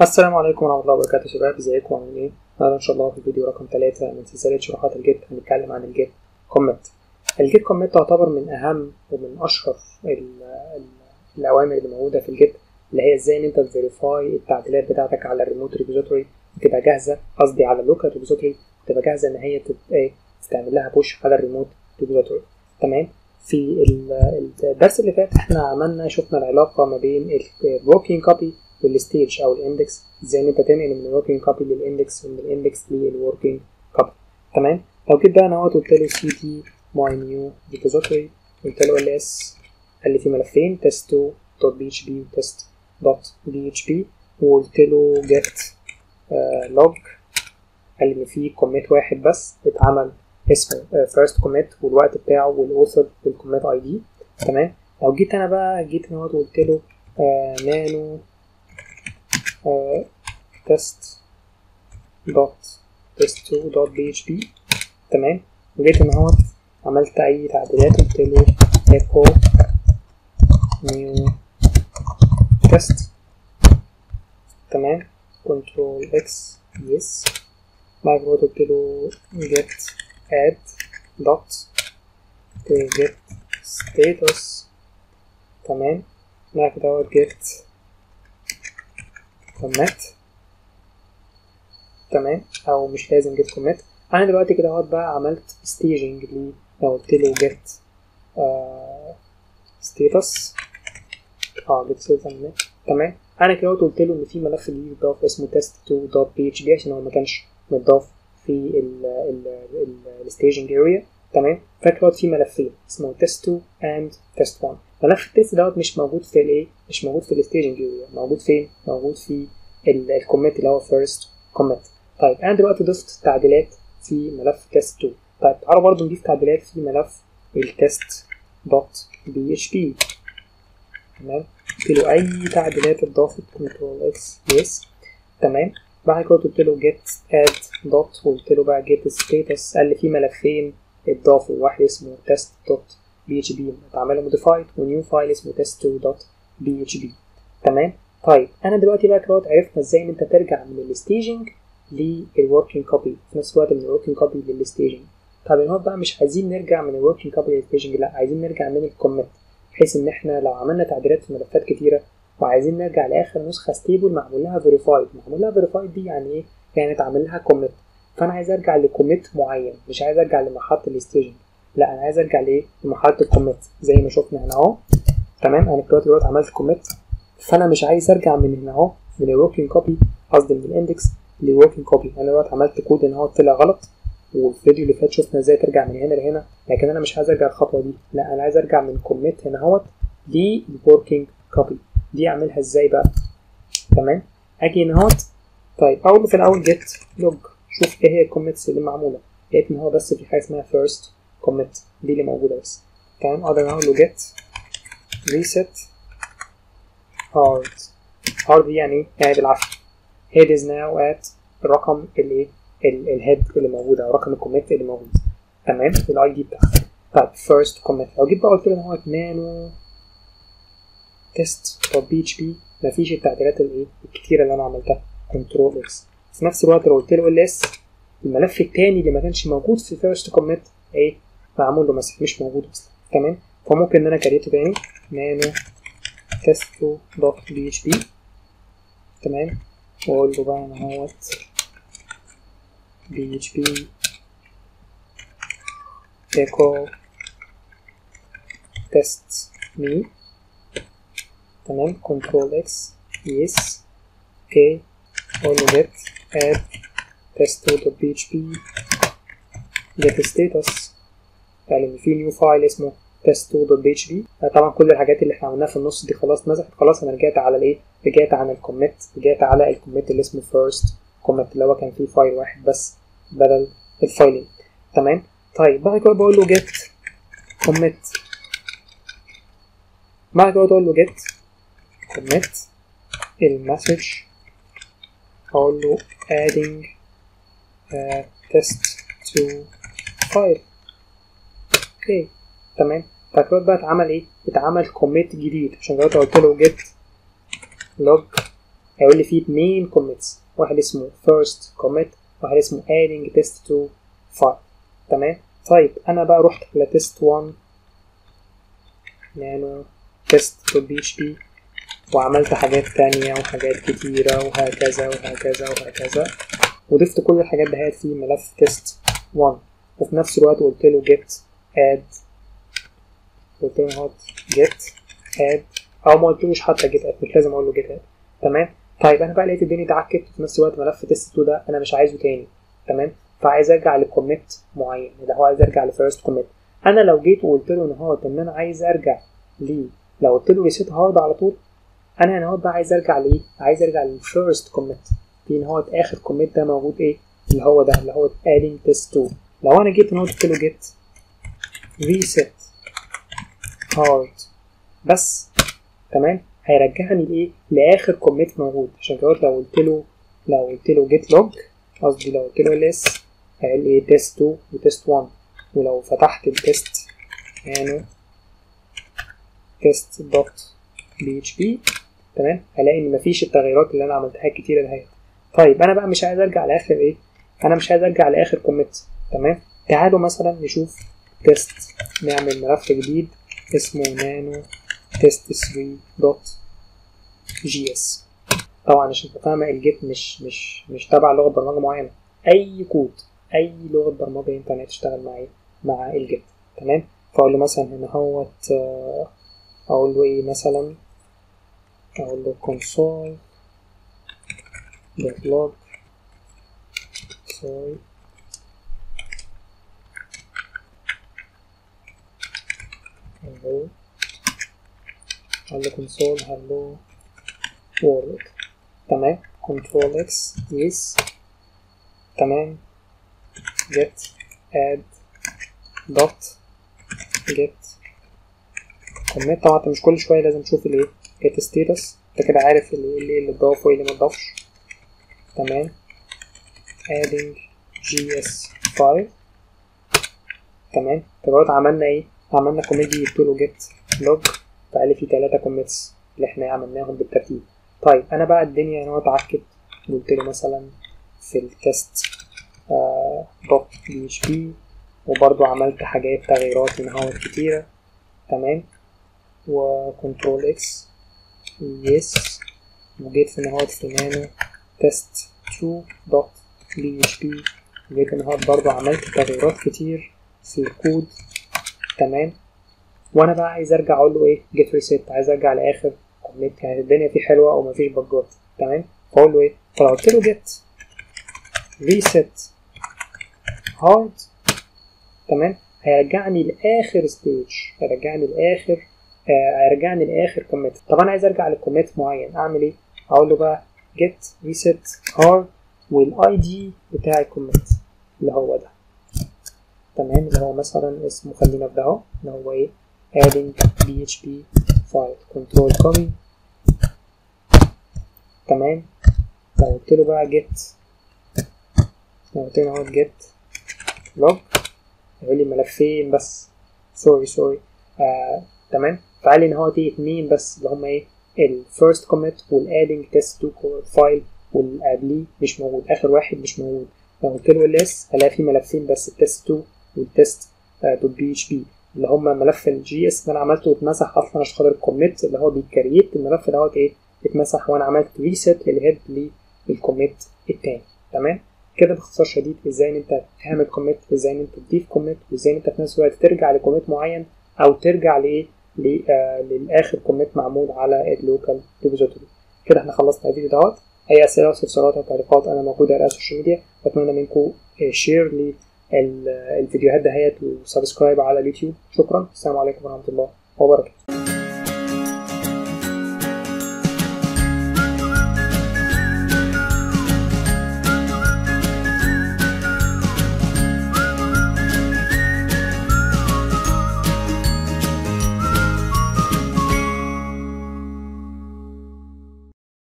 السلام عليكم ورحمة الله وبركاته يا شباب ازيكم عاملين ايه؟ النهارده ان شاء الله في الفيديو رقم 3 من سلسلة شروحات الجيت هنتكلم عن الجيت كوميت الجيت كوميت تعتبر من أهم ومن أشهر ال- ال- الأوامر اللي موجودة في الجيت اللي هي ازاي ان انت تفيريفاي التعديلات بتاعتك على الريموت ريبوزيتوري تبقى جاهزة قصدي على اللوكال ريبوزيتوري تبقى جاهزة ان هي تت- ايه تعمل لها بوش على الريموت ريبوزيتوري تمام في ال- الدرس اللي فات احنا عملنا شفنا العلاقة ما بين الوركينج كوبي والستيج او الاندكس ازاي ان انت تنقل من الوركينج كوبي للاندكس ومن الاندكس للوركينج كوبي تمام لو جيت بقى انا اهوت قلت له سي تي ماي نيو ريبوزيتوري قلت له ال اس قال لي في ملفين test 2 دوت بي اتش بي test دوت بي اتش بي وقلت له get log قال لي ان في كوميت واحد بس اتعمل اسمه فيرست كوميت والوقت بتاعه والاوثر والكوميت اي دي تمام لو جيت انا بقى جيت هنا وقلت له نانو تيست دوت تيست 2 دوت بي اتش بي تمام وجيت هنا اهوت عملت اي تعديلات قلت له ايكو نيو تيست تمام كنترول اكس يس بعد كده قلت له get add dot get status تمام بعد كده هو get commit تمام او مش لازم get commit انا دلوقتي كده اهوت بقى عملت staging ليه لو قلت له get uh, status اه get status تمام انا كده قلت له ان في ملف جديد اتضاف اسمه test2.php عشان هو ما كانش متضاف في الستaging اريا تمام فاكر في ملفين اسمه test2 and test1 ملف التست دوت مش موجود في الايه مش موجود في الستaging اريا موجود فين موجود في الكوميت اللي هو first commit طيب انا دلوقتي ضفت تعديلات في ملف test2 طيب تعالوا برضو نضيف تعديلات في ملف التست دوت بي اتش بي تمام قلت له اي تعديلات اتضافت كنترول اكس يس تمام بعد كده قلت له get add dot وقلت له بقى get status قال لي في ملفين اتضافوا واحد اسمه test dot php اتعمل modified ونيو فايل اسمه test2 dot php تمام طيب انا دلوقتي بقى كده عرفنا ازاي ان انت ترجع من الستaging للوركينج كوبي في نفس الوقت من الوركينج كوبي للستaging طب هنا بقى مش عايزين نرجع من الوركينج كوبي للستaging لا عايزين نرجع من الكوميت بحيث ان احنا لو عملنا تعديلات في ملفات كتيره وعايزين نرجع لاخر نسخه ستيبل معمول لها فيريفايد معمول لها فيريفايد دي يعني ايه يعني اتعمل لها كوميت فانا عايز ارجع لكوميت معين مش عايز ارجع لمرحله الستيجنج لا انا عايز ارجع لايه لمرحله الكوميت زي ما شفنا هنا اهو تمام انا دلوقتي دلوقتي عملت كوميت فانا مش عايز ارجع من هنا اهو من الوركينج كوبي قصدي من الاندكس للوركينج كوبي انا دلوقتي عملت كود ان هو طلع غلط والفيديو اللي فات شفنا ازاي ترجع من هنا لهنا لكن انا مش عايز ارجع الخطوه دي لا انا عايز ارجع من كوميت هنا اهوت للوركينج كوبي دي اعملها ازاي بقى تمام اجي هنا اهوت طيب اول في الاول جيت لوج شوف ايه هي الكوميتس اللي معموله لقيت ان هو بس في حاجه اسمها فيرست كوميت دي اللي موجوده بس تمام اقدر اقول له جيت ريست هارد هارد دي يعني ايه يعني بالعافيه head is now at الرقم اللي الهيد اللي موجود او رقم الكوميت اللي موجود تمام الاي دي بتاعته طيب فيرست كوميت لو جيت بقى قلت له ان هو نانو تيست دوت بي اتش بي مفيش التعديلات الايه الكتيره اللي انا عملتها كنترول اكس في نفس الوقت لو قلت له ال اس الملف التاني اللي ما كانش موجود في فيرست كوميت ايه معمول له مسح مش موجود اصلا تمام فممكن ان انا كريته تاني نانو تيست دوت بي اتش بي تمام واقول له بقى انا اهوت بي اتش بي echo test me تمام كنترول اكس يس اوكي اقول له get add test2.php get status يعني ان في نيو فايل اسمه test2.php طبعا كل الحاجات اللي احنا عملناها في النص دي خلاص مسحت خلاص انا رجعت على الايه رجعت عن الكوميت رجعت على الكوميت اللي اسمه first commit اللي هو كان فيه فايل واحد بس بدل الفايلين تمام طيب بعد كده بقول له get commit بعد كده بقول له get commit المسج اقول له adding uh, test to file اوكي تمام فكده بقى اتعمل ايه اتعمل كوميت جديد عشان دلوقتي قلت له get log هيقول لي فيه اتنين كوميتس واحد اسمه first commit واحد اسمه adding test to file تمام طيب انا بقى رحت على test 1 نانو test PHP وعملت حاجات تانية وحاجات كتيرة وهكذا وهكذا وهكذا وضفت كل الحاجات دهيت في ملف test 1 وفي نفس الوقت قلت له get add قلت له هات get add او ما قلتلوش حتى get add مش لازم اقول له get add تمام طيب انا بقى لقيت الدنيا اتعكت وفي نفس الوقت ملف تيست 2 ده انا مش عايزه تاني تمام فعايز ارجع لكوميت معين اللي هو عايز ارجع لفيرست كوميت انا لو جيت وقلت له ان هو ان انا عايز ارجع ليه لو قلت له ريسيت هارد على طول انا هنا هو بقى عايز ارجع لايه عايز ارجع للفيرست كوميت في ان هو اخر كوميت ده موجود ايه اللي هو ده اللي هو adding test 2 لو انا جيت هنا قلت له get reset hard بس تمام هيرجعني لايه لاخر كوميت موجود عشان كده لو قلت له لو قلت له get log قصدي لو قلت له ls هيقول ايه test 2 و test 1 ولو فتحت التست يعني test dot php تمام هلاقي ان مفيش التغييرات اللي انا عملتها الكتيره دهيت طيب انا بقى مش عايز ارجع لاخر ايه انا مش عايز ارجع لاخر كوميت تمام تعالوا مثلا نشوف تيست نعمل ملف جديد اسمه نانو تيست 3 دوت جي اس طبعا عشان تبقى فاهمه الجيت مش مش مش تبع لغه برمجه معينه اي كود اي لغه برمجه ينفع تشتغل معايا مع الجيت تمام فاقول له مثلا هنا هوت اقول له ايه مثلا اقول له console dot log sorry hello اقول له console hello world تمام control x yes تمام get add dot get commit طبعا انت مش كل شويه لازم تشوف الايه get status انت كده عارف اللي اللي اللي اتضاف وايه اللي متضافش تمام adding gs file تمام دلوقتي عملنا ايه عملنا كوميت دي قلت له get log فقال لي في تلاتة كوميتس اللي احنا عملناهم بالترتيب طيب انا بقى الدنيا هنا اتعكت قلت له مثلا في التست دوت بي اتش بي وبرضو عملت حاجات تغييرات من هون كتيرة تمام وكنترول اكس يس وجيت في نهاية في نانو تيست 2 دوت بي اتش بي وجيت في نهاية برضو عملت تغييرات كتير في الكود تمام وانا بقى عايز ارجع اقول له ايه جيت ريسيت عايز ارجع لاخر كوميت كانت الدنيا فيه حلوه ومفيش بجات تمام فاقول له ايه فلو قلت له جيت ريسيت هارد تمام هيرجعني لاخر ستيج هيرجعني لاخر آه هيرجعني لاخر كوميت طب انا عايز ارجع لكوميت معين اعمل ايه اقول له بقى جيت ريسيت هارد والاي دي بتاع الكوميت اللي هو ده تمام اللي هو مثلا اسمه خلينا في ده اهو اللي هو ايه adding php file control copy تمام لو قلت له بقى get لو قلت له اهو get log هيقول لي ملفين بس سوري سوري آه تمام فقال لي ان هو دي اتنين بس اللي هما ايه الفيرست كوميت والادنج تيست 2 فايل واللي قبليه مش موجود اخر واحد مش موجود لو قلت له ls هلاقي فيه ملفين بس التست 2 والتست دوت بي اتش بي اللي هما ملف الجي اس اللي انا عملته اتمسح اصلا عشان خاطر الكوميت اللي هو بيكريت الملف دوت ايه اتمسح وانا عملت ريست للهيد للكوميت التاني تمام كده باختصار شديد ازاي ان انت تعمل كوميت ازاي ان انت تضيف كوميت وازاي ان انت في نفس الوقت ترجع لكوميت معين او ترجع لايه للاخر كوميت معمول على اللوكال ريبوزيتوري كده احنا خلصنا الفيديو دوت اي اسئله واستفسارات او تعليقات انا موجوده على السوشيال ميديا بتمنى منكم شير للفيديوهات دهيت وسبسكرايب على اليوتيوب شكرا السلام عليكم ورحمه الله وبركاته